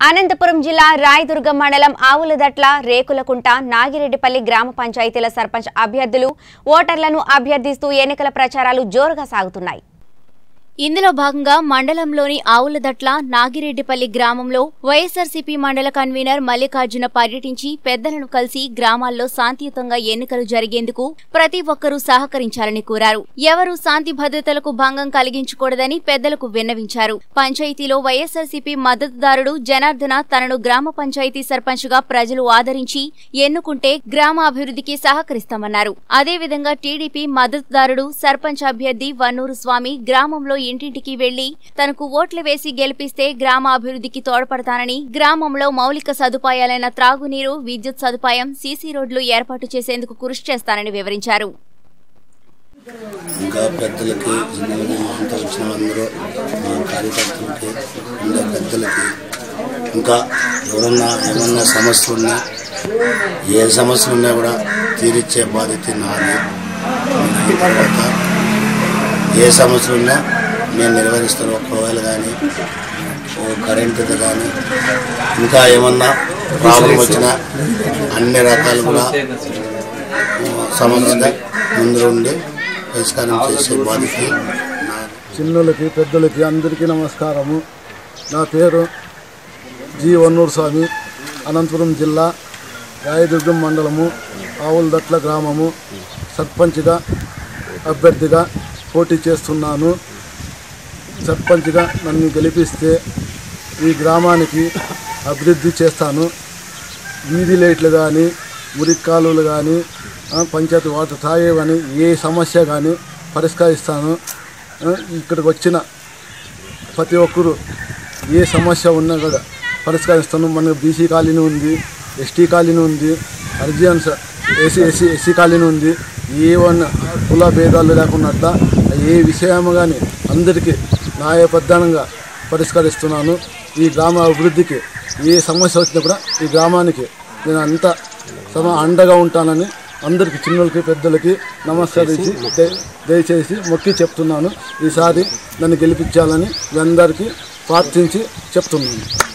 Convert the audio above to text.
అనంతపురం జిల్లా రాయదుర్గం మండలం ఆవులదట్ల రేకులకుంట నాగిరెడ్డిపల్లి గ్రామ పంచాయతీల సర్పంచ్ అభ్యర్థులు ఓటర్లను అభ్యర్థిస్తూ ఎన్నికల ప్రచారాలు జోరుగా సాగుతున్నాయి ఇందులో భాగంగా మండలంలోని ఆవులదట్ల నాగిరెడ్డిపల్లి గ్రామంలో వైఎస్ఆర్సీపీ మండల కన్వీనర్ మల్లికార్జున పర్యటించి పెద్దలను కలిసి గ్రామాల్లో శాంతియుతంగా ఎన్నికలు జరిగేందుకు ప్రతి ఒక్కరూ సహకరించాలని కోరారు ఎవరూ శాంతి భద్రతలకు భంగం కలిగించకూడదని పెద్దలకు విన్నవించారు పంచాయతీలో వైఎస్ఆర్సీపీ మద్దతుదారుడు జనార్దన తనను గ్రామ పంచాయతీ సర్పంచ్గా ప్రజలు ఆదరించి ఎన్నుకుంటే గ్రామ అభివృద్ధికి సహకరిస్తామన్నారు అదేవిధంగా టీడీపీ మద్దతుదారుడు సర్పంచ్ అభ్యర్థి వన్నూరు స్వామి గ్రామంలో ఇంటింటికి వెళ్లి తనకు ఓట్లు వేసి గెలిపిస్తే గ్రామ అభివృద్ధికి తోడ్పడతానని గ్రామంలో మౌలిక సదుపాయాలైన త్రాగునీరు విద్యుత్ సదుపాయం సీసీ రోడ్లు ఏర్పాటు చేసేందుకు కృషి చేస్తానని వివరించారు ఇంకా పెద్దలకి చిన్నలకి అంతా వచ్చిన అందరూ మా కార్యకర్తలకి ఇంకా పెద్దలకి ఇంకా ఎవరన్నా ఏమన్నా సమస్యలు ఉన్నా ఏ సమస్యలు ఉన్నా కూడా తీరిచ్చే బాధ్యత నాది ఈ తర్వాత ఏ సమస్యలు ఉన్నా నేను నిర్వహిస్తాను ఒకవేళ కానీ ఓ కరెంటుది కానీ ఇంకా ఏమన్నా ప్రాబ్లం వచ్చినా అన్ని రకాలు కూడా సమస్య ముందు ఉండి పరిష్కారం చేసే బాధ్యత నాది. చిన్నలకి పెద్దలకి అందరికీ నమస్కారము నా పేరు జి వన్నూరు స్వామి అనంతపురం జిల్లా రాయదుర్గం మండలము ఆవులదట్ల గ్రామము సర్పంచ్గా అభ్యర్థిగా పోటీ చేస్తున్నాను సర్పంచ్గా నన్ను గెలిపిస్తే ఈ గ్రామానికి అభివృద్ధి చేస్తాను వీధి లైట్లు కానీ మురికి కాలువలు కానీ పంచాయతీ వాటర్ తాగే కానీ ఏ సమస్య కానీ పరిష్కరిస్తాను ఆ, ఇక్కడికి వచ్చిన ప్రతి ఒక్కరు ఏ సమస్య ఉన్నా కూడా పరిష్కరిస్తాను మనకు బీసీ కాలనీ ఉంది ఎస్టీ కాలనీ ఉంది అర్జియన్స్ ఎస్సీ ఎస్సీ ఎస్సీ కాలనీ ఉంది ఏ వన్ కుల భేదాలు లేకుండా ఏ విషయం కానీ అందరికీ న్యాయబద్ధంగా పరిష్కరిస్తున్నాను ఈ గ్రామ అభివృద్ధికి ఏ సమస్య వచ్చినా కూడా ఈ గ్రామానికి నేను అంత సమ అండగా ఉంటానని అందరికి చిన్నలకి పెద్దలకి నమస్కరించి దయ- దయచేసి మొక్కి చెప్తున్నాను ఈసారి నన్ను గెలిపించాలని మీ అందరికీ ప్రార్థించి చెప్తున్నాను